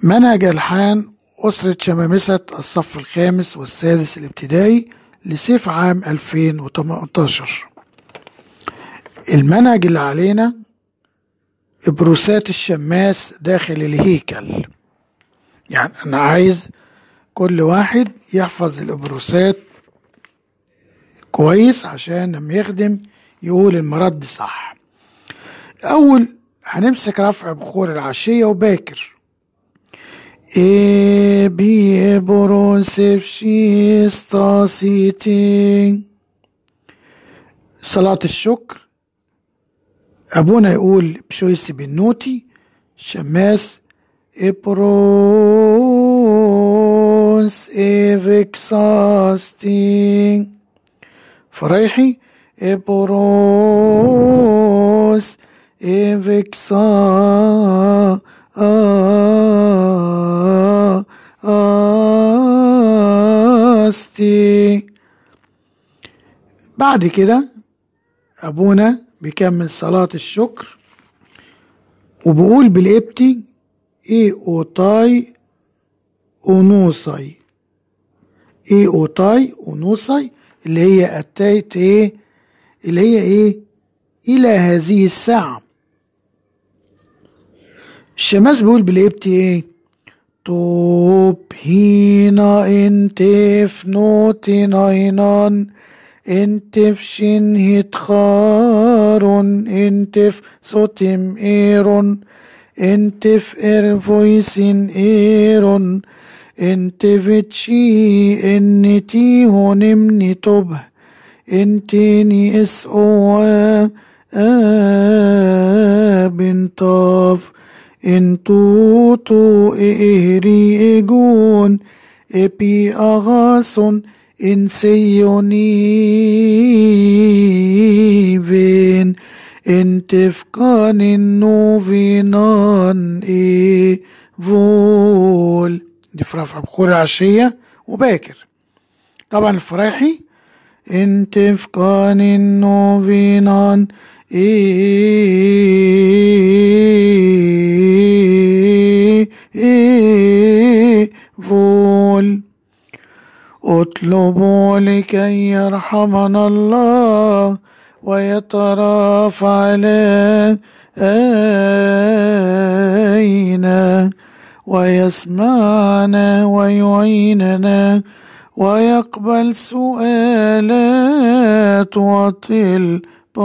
منهج ألحان أسرة شمامسة الصف الخامس والسادس الابتدائي لصيف عام 2018 المنهج اللي علينا إبروسات الشماس داخل الهيكل يعني أنا عايز كل واحد يحفظ الإبروسات كويس عشان لما يخدم يقول المرد صح أول هنمسك رفع بخور العشية وباكر إيه بي بروسف شيستاسيتي صلاة الشكر أبونا يقول بشويس بالنوتي شماس إبروس إفكساستي فريحي إبروس إفكسا أستي بعد كده أبونا بيكمل صلاة الشكر وبقول بالإبتي إي أوتاي أونوساي إي أوتاي أونوساي اللي هي أتيت إيه اللي هي إيه إلى هذه الساعة الشماس بيقول بالإبتي إيه توب هينا انتف نوتين اينان انتف شن هتخارون انتف صوتم ايرون انتف ارفويسين ايرون انتف تشي انتي هونمني توبه انتني اس او بنطاف انتوتو إهري إجون إبي أغاسون إنسيوني انتفقان النوفينان إي فول دي في رفع بخور العشية وباكر طبعا الفرايحي انتفقان النوفينان فول اطلبوا لكي يرحمنا الله ويترافع علينا ويسمعنا ويعيننا ويقبل سؤالات وطلبات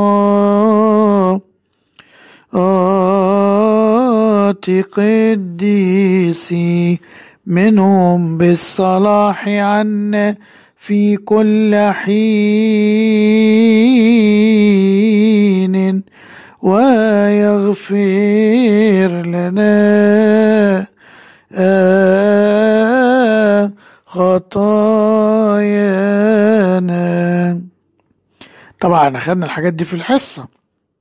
قديسي منهم بالصلاح عنا في كل حين ويغفر لنا آه خطايانا طبعا اخدنا الحاجات دي في الحصة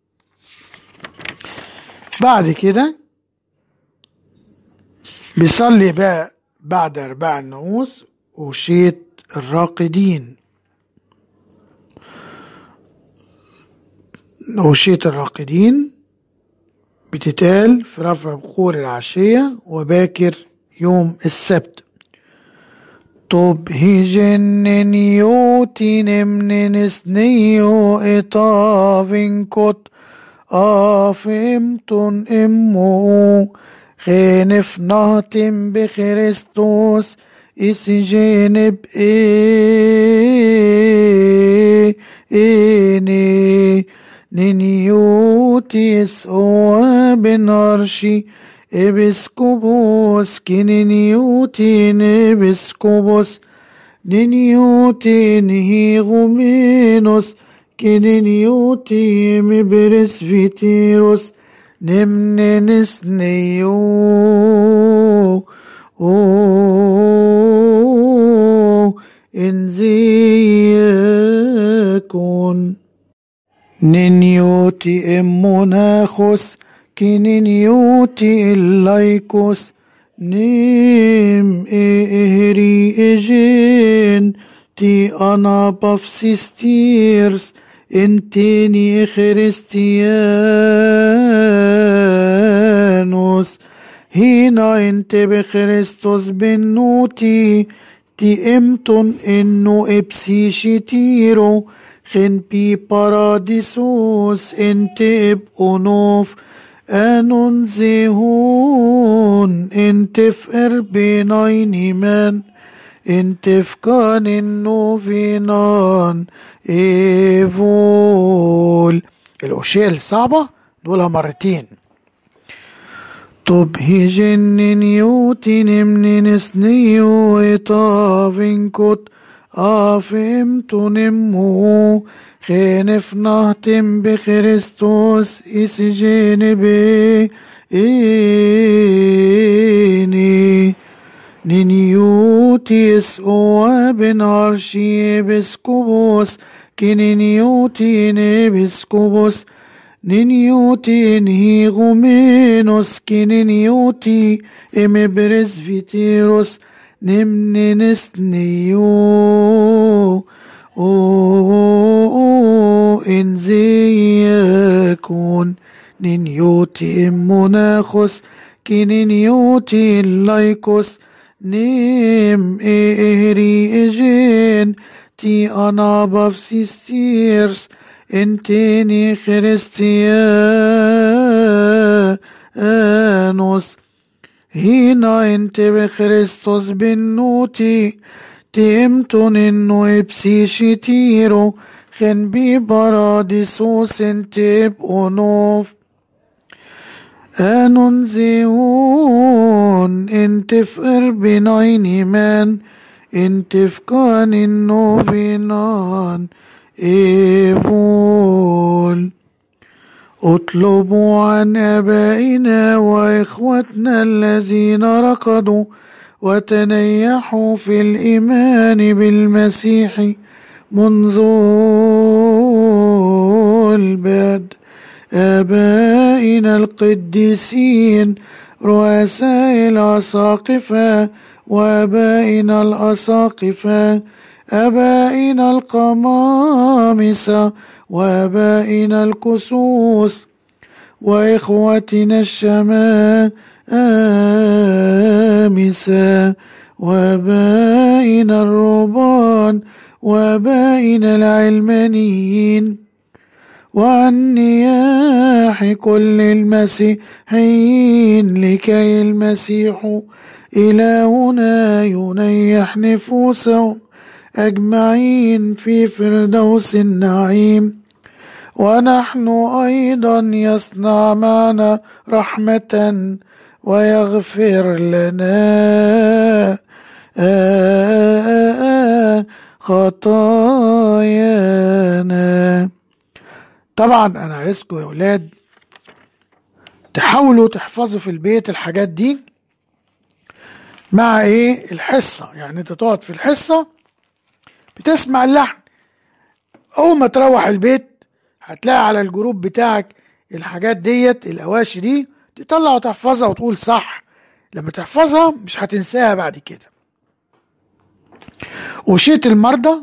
بعد كده بيصلي بقى بعد أرباع الناموس وشيت الراقدين وشيت الراقدين بتتال في رفع بخور العشية وباكر يوم السبت طب هجن نيوتي نمن نسنيو إطافن كت آفمتن إمو خينف نهتم بخريستوس إسجنب إيه إيني نيوتيس أو بنارشي إبسكوبوس كنيوتين إبسكوبوس نيوتين هيغومينوس كنيوتيم برسفيتيروس نمن نسنيو أو إنزيكون نيوتي إموناخوس كنيوتي اللايكوس نيم إهري إجين تي أنا بافسيستيرس انتني خريستيانوس هنا انت بخريستوس بنوتي تي امتون انو ابسي شتيرو خن بي باراديسوس انت اب اونوف انون زيهون انت فقر بيناين من انت فكان انو فينان ايفول الاشياء الصعبة دولها مرتين طب هجن يوتين من نسنيو اطافن كت افهمت نمو خينف نهتم بخريستوس اسجين بي إني نيوتيس او بن عرشي بسكوبوس كنيوتي بسكوبوس نينيوتي نهي غومينوس كنيوتي ام برزفيتيروس نمننس نيو او ان زيكون نينيوتي مناخوس كنينيوتي لايكوس نيم اهري اجين تي انا بفسيستيرس انتيني خريستيانوس هنا انت بخريستوس بنوتي تيمتون انو ابسي شتيرو خن بي باراديسوس انت بأونوف انون زيون انت فقر بنايني من انت فكان انو فينان ايفول اطلبوا عن ابائنا واخوتنا الذين رقدوا وتنيحوا في الايمان بالمسيح منذ البدء ابائنا القديسين رؤساء الاساقفه وابائنا الاساقفه ابائنا القمامسه وابائنا الكسوس واخوتنا الشمامسه وابائنا الرهبان وابائنا العلمانيين وعن نياح كل المسيحيين لكي المسيح إلهنا ينيح نفوسهم أجمعين في فردوس النعيم ونحن أيضا يصنع معنا رحمة ويغفر لنا خطايانا طبعا انا عايزكم يا ولاد تحاولوا تحفظوا في البيت الحاجات دي مع ايه الحصة يعني انت تقعد في الحصة بتسمع اللحن اول ما تروح البيت هتلاقي على الجروب بتاعك الحاجات ديت الاواشي دي تطلع وتحفظها وتقول صح لما تحفظها مش هتنساها بعد كده وشيت المرضى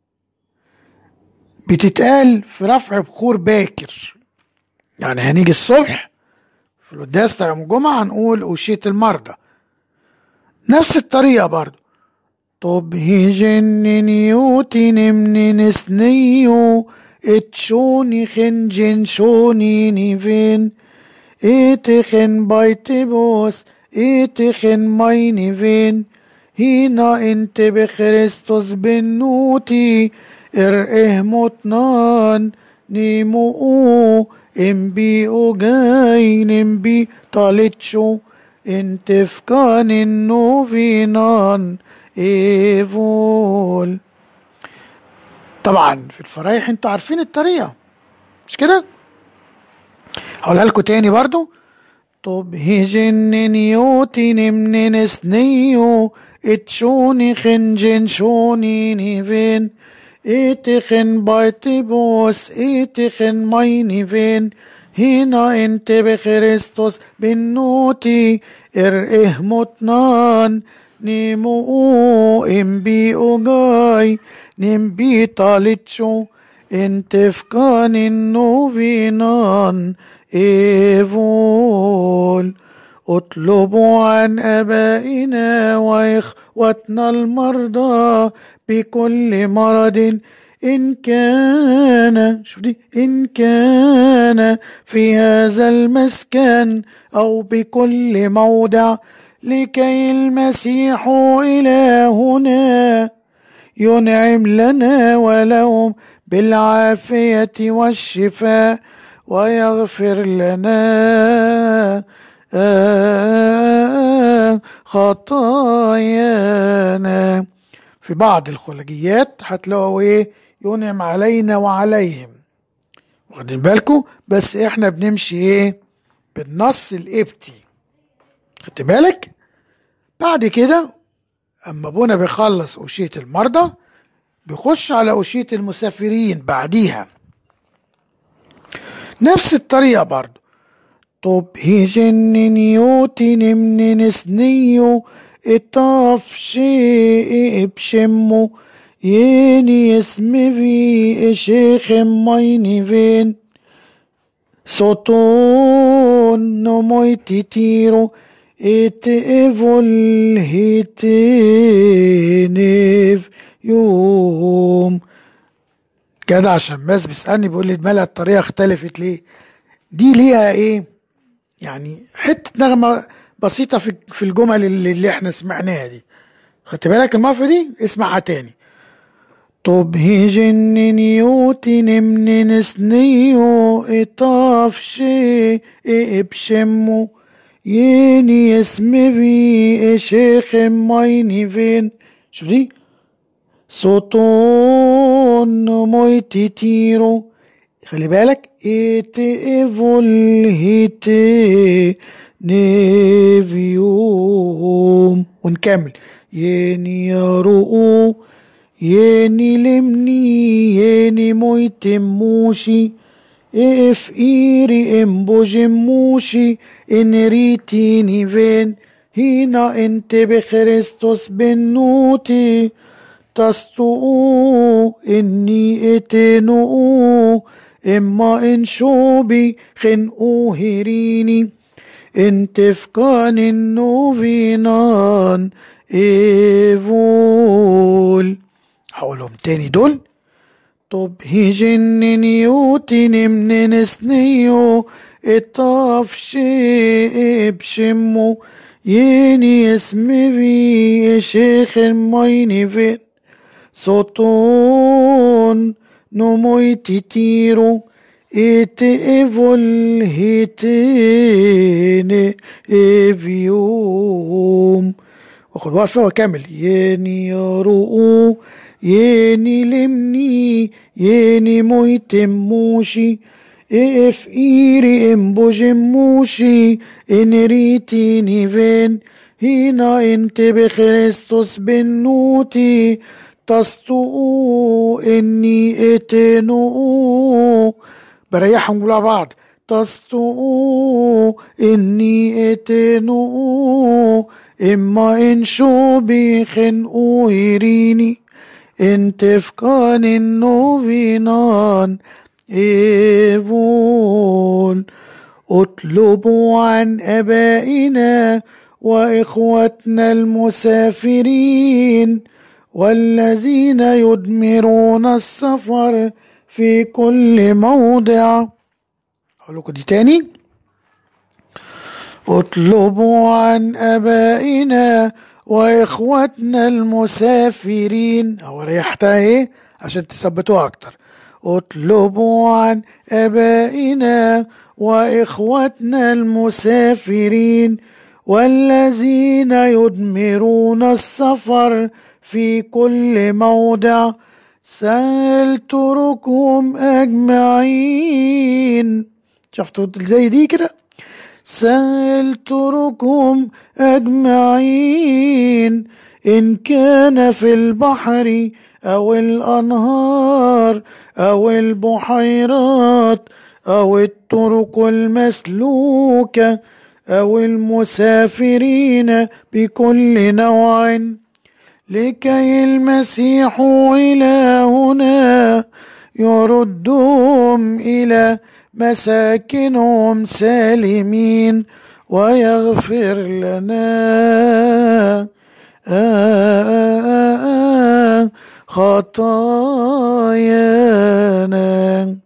بتتقال في رفع بخور باكر يعني هنيجي الصبح في القداس بتاع يوم الجمعة هنقول أوشية المرضى نفس الطريقة برضو طب هجن يوتي نمن نسنيو اتشوني خنجن شوني نيفين اتخن بايتبوس اتخن ماينيفين هنا انت بخريستوس بنوتي ارئه متنان نيمو امبي اوجاي نمبي طالتشو انت فكان النوفينان ايفول طبعا في الفرايح انتوا عارفين الطريقة مش كده هقولها لكم تاني برضو طب هجن نيوتي نمن نسنيو اتشوني خنجن شوني نيفين اتخن بايتبوس اتخن ماينيفين هنا انت بخريستوس بنوتي ارئه متنان نيمو امبي اوجاي نمبي طالتشو انت فكان النوفينان ايفول اطلبوا عن ابائنا واخوتنا المرضى بكل مرض إن كان شوف دي إن كان في هذا المسكن أو بكل موضع لكي المسيح إلهنا ينعم لنا ولهم بالعافية والشفاء ويغفر لنا خطايانا في بعض الخلجيات هتلاقوا ايه ينعم علينا وعليهم واخدين بالكم بس احنا بنمشي ايه بالنص القبطي خدت بالك بعد كده اما ابونا بيخلص أوشية المرضى بيخش على أوشية المسافرين بعديها نفس الطريقة برضو طب هيجن يوتي نمن نسنيو اطاف شيء بشمو يني اسم في شيخ مايني فين صوتون نموي تيرو ات ايفول هيتينيف يوم جدع شماس بيسألني بيقول لي مالها الطريقة اختلفت ليه دي ليها ايه يعني حتة نغمة بسيطة في في الجمل اللي, اللي احنا سمعناها دي خدت بالك المافة دي اسمعها تاني طب هيجن نيوتي نمن نسنيو اطاف شي بشمو يني اسم في شيخ مايني فين شوف دي صوتون مويتي تيرو خلي بالك ايت ايفول هيت نيفيوم ونكمل يني يرؤو يني لمني يني مويتموشي اف ايري امبو جموشي ان ريتيني فين هنا انت بخريستوس بنوتي تستو اني اتنو اما ان شوبي خنقو هيريني انت فكان النوفينان ايفول هقولهم تاني دول طب هيجن يوتي من نسنيو الطاف شيء بشمو يني اسم في شيخ المايني فين صوتون نموي تيرو ات ايفول هيتين افيوم واخد وقفه وكمل يني يرؤو يني لمني يني مويتموشي اف ايري امبو جموشي ان ريتيني فين هنا انت بخريستوس بنوتي تستو اني اتنو بريحهم على بعض تستو اني اتنو اما ان شو بيخنقو يريني انت فكان النوفينان ايفول اطلبوا عن ابائنا واخوتنا المسافرين والذين يدمرون السفر في كل موضع اقول لكم دي تاني اطلبوا عن ابائنا واخوتنا المسافرين او ريحتها ايه عشان تثبتوها اكتر اطلبوا عن ابائنا واخوتنا المسافرين والذين يدمرون السفر في كل موضع سألتركم أجمعين شفتوا زي دي كده سألتركم أجمعين إن كان في البحر أو الأنهار أو البحيرات أو الطرق المسلوكة أو المسافرين بكل نوع لكي المسيح إلهنا يردهم إلى مساكنهم سالمين ويغفر لنا خطايانا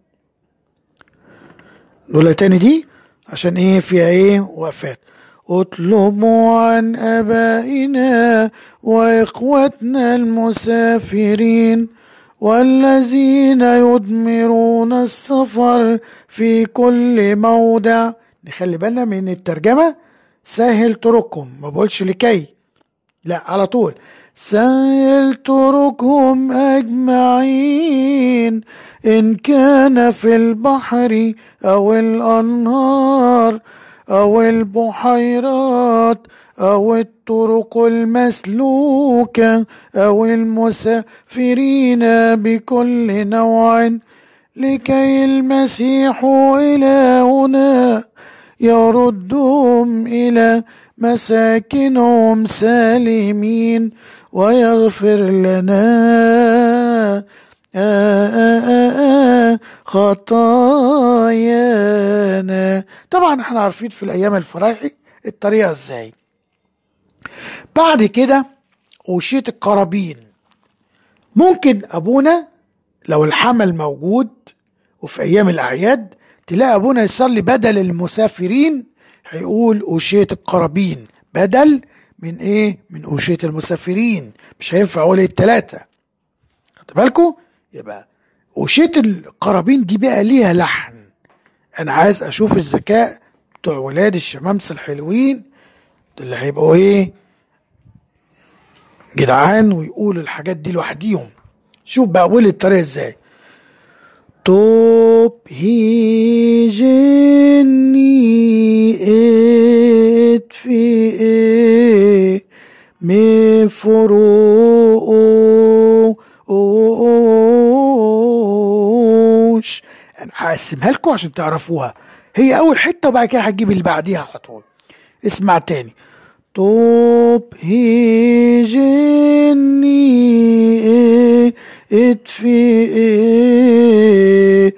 نقولها تاني دي عشان ايه فيها ايه وقفات اطلبوا عن ابائنا واخوتنا المسافرين والذين يدمرون السفر في كل موضع نخلي بالنا من الترجمه سهل طرقهم ما بقولش لكي لا على طول سهل طرقهم اجمعين ان كان في البحر او الانهار او البحيرات او الطرق المسلوكه او المسافرين بكل نوع لكي المسيح الهنا يردهم الى مساكنهم سالمين ويغفر لنا خطايانا طبعا احنا عارفين في الايام الفرايحي الطريقه ازاي بعد كده وشية القرابين ممكن ابونا لو الحمل موجود وفي ايام الاعياد تلاقي ابونا يصلي بدل المسافرين هيقول أوشية القرابين بدل من ايه من أوشية المسافرين مش هينفع اقول التلاتة خدت بالكم يبقى أوشية القرابين دي بقى ليها لحن انا عايز اشوف الذكاء بتوع ولاد الشمامسة الحلوين اللي هيبقوا ايه جدعان ويقولوا الحاجات دي لوحديهم شوف بقى قول الطريقة ازاي توب هي جني ات في ايه مفروش انا هقسمها لكم عشان تعرفوها هي اول حته وبعد كده هتجيب اللي بعديها على طول اسمع تاني طوب هي جني اطفئ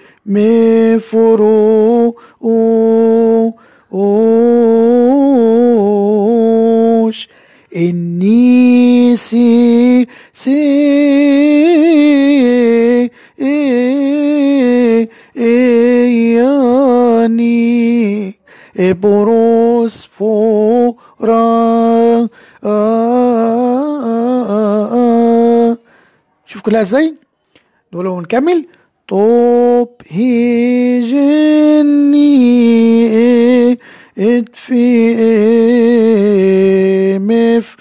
مفروش إني سي سي إياني إبروس فورا شوف كلها ازاي نقول ونكمل طوب هي جني اتفي مف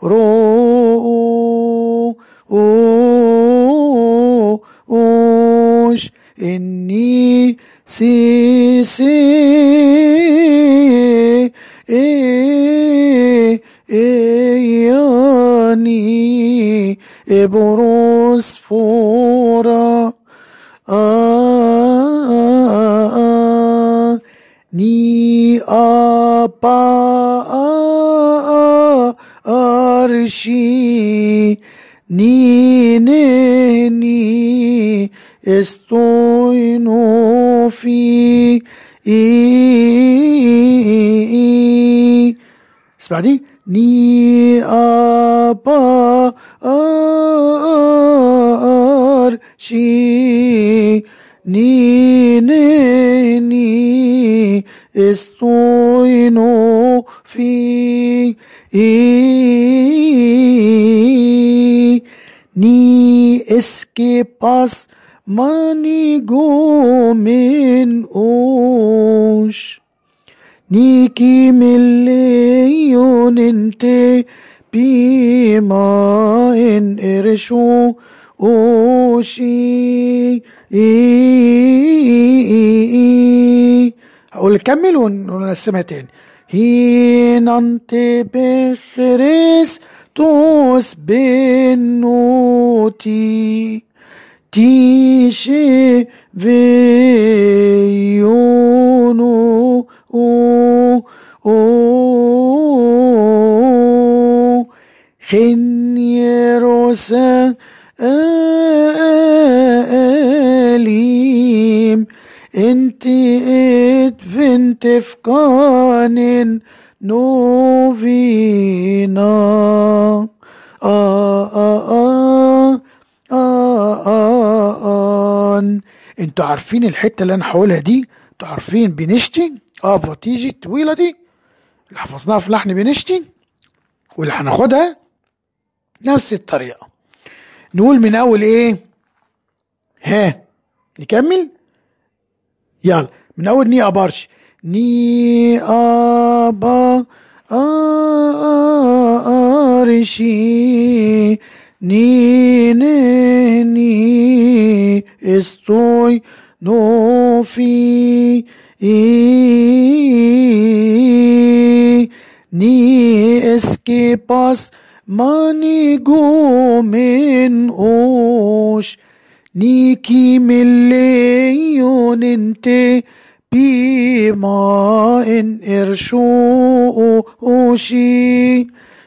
روش إني سي سي إياني إبروس فورا ني أبا أرشي ني ني estoy no في اسمع دي ني أبا أرشي ني ني ني estoy no في ni escapas manigo من اوش نيكي مليون انت بما ان ارشو اوشي هقول كمل ونقسمها تاني هين انت بخريس توس بنوتي تيشي فيونو او او خنيروسا أليم انت ات فينت فكانن نوفينا آه آه آه آه آه آن. انتوا عارفين الحتة اللي انا هقولها دي انتوا عارفين بنشتي اه فوتيجي الطويلة دي اللي حفظناها في لحن بنشتي واللي هناخدها نفس الطريقة نقول من اول ايه ها نكمل يلا من اول ني ابارش ني ابا ارشي ني ني ني estoy no fi ni escapas manigo من اوش نيكي مليون انت بما ان ارشو اوشي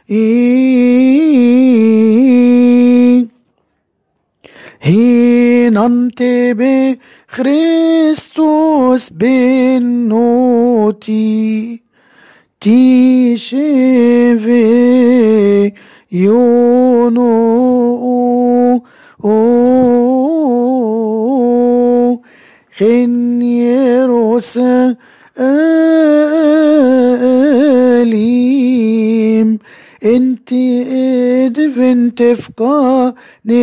هين انت بخريستوس بنوتي تيشيفي يونو خنيروس أليم انت ادفنت فقا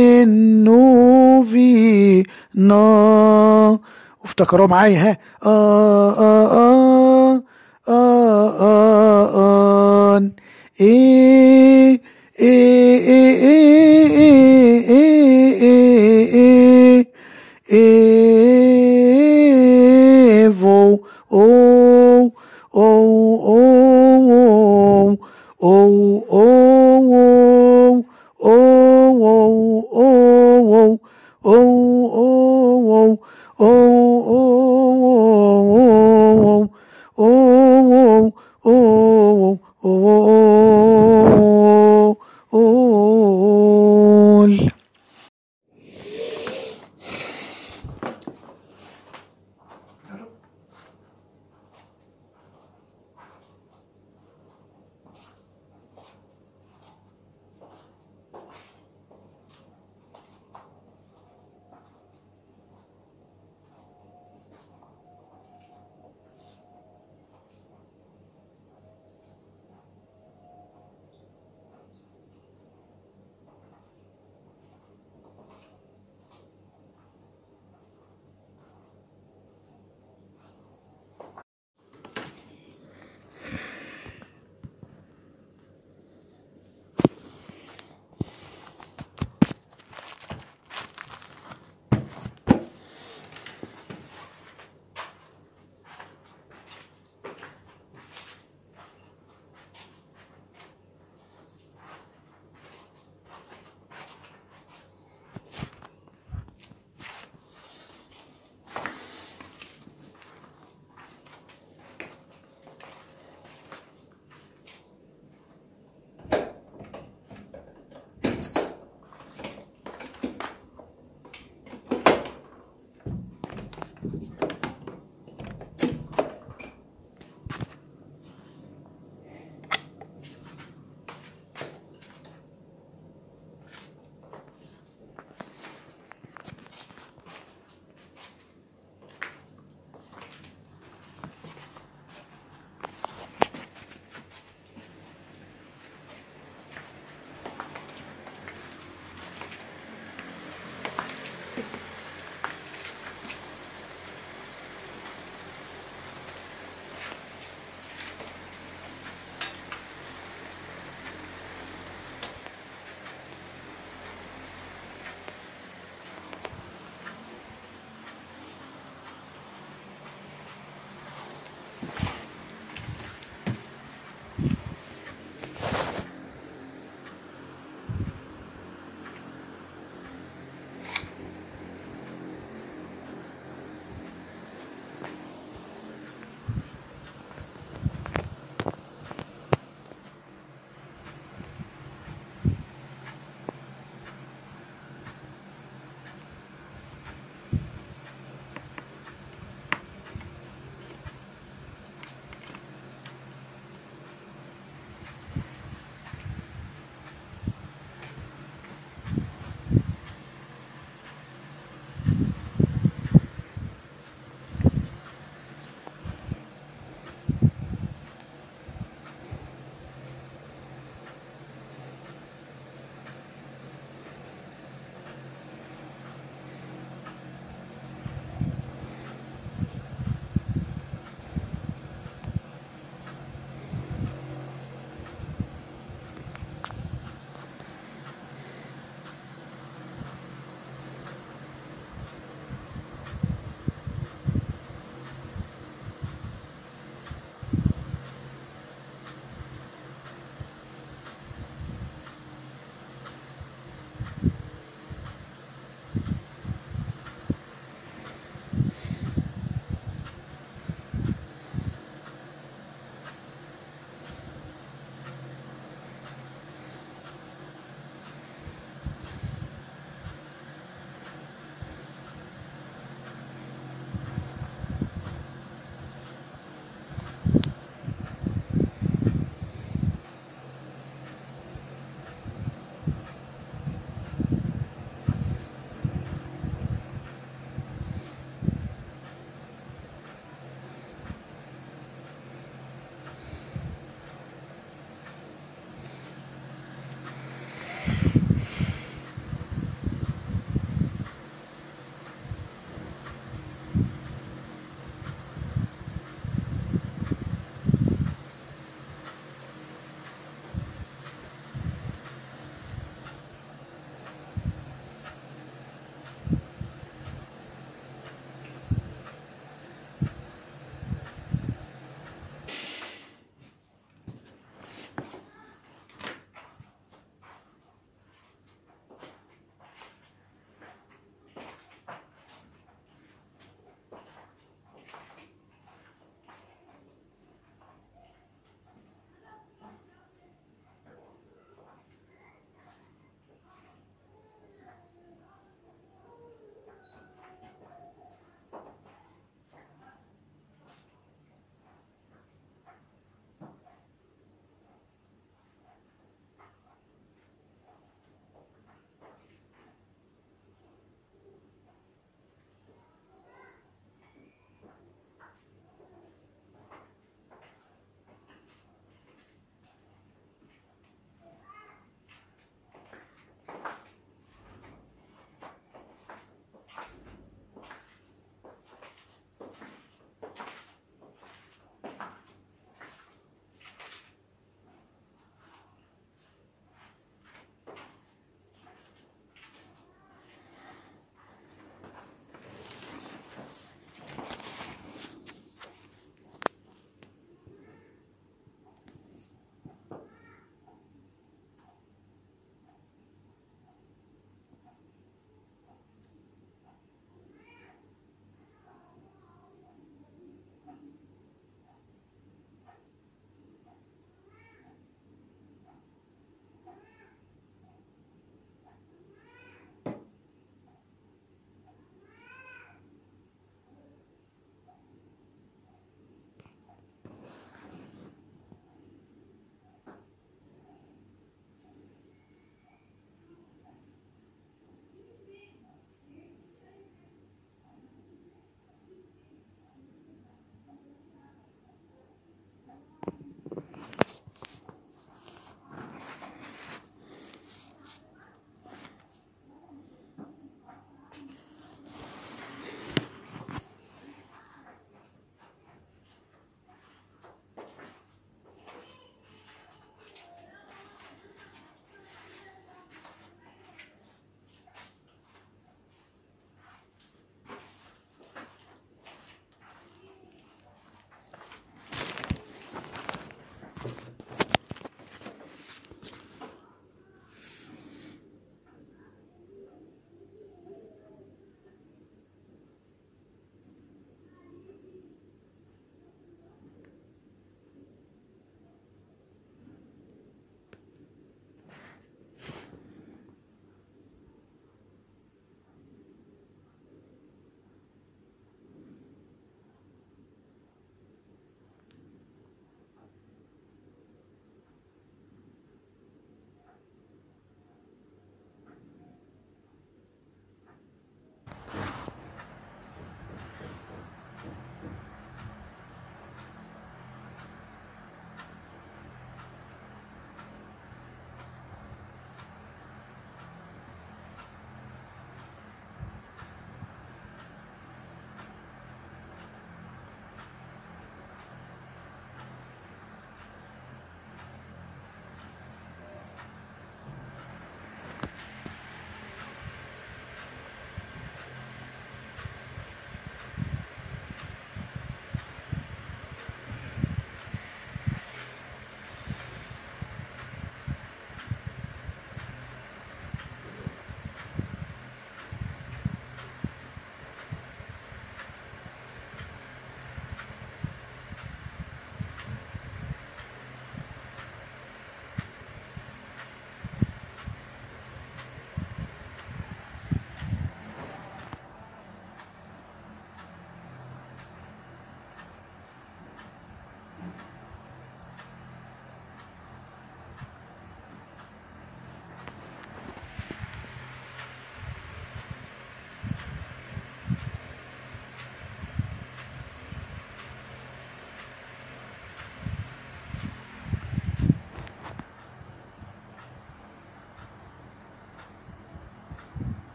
نوفي نا وافتكروا معايا ها آه آه آه آه آه آه إيه إيه إيه إيه إيه إيه إيه فو أو أو أو أو أو أو أو أو قول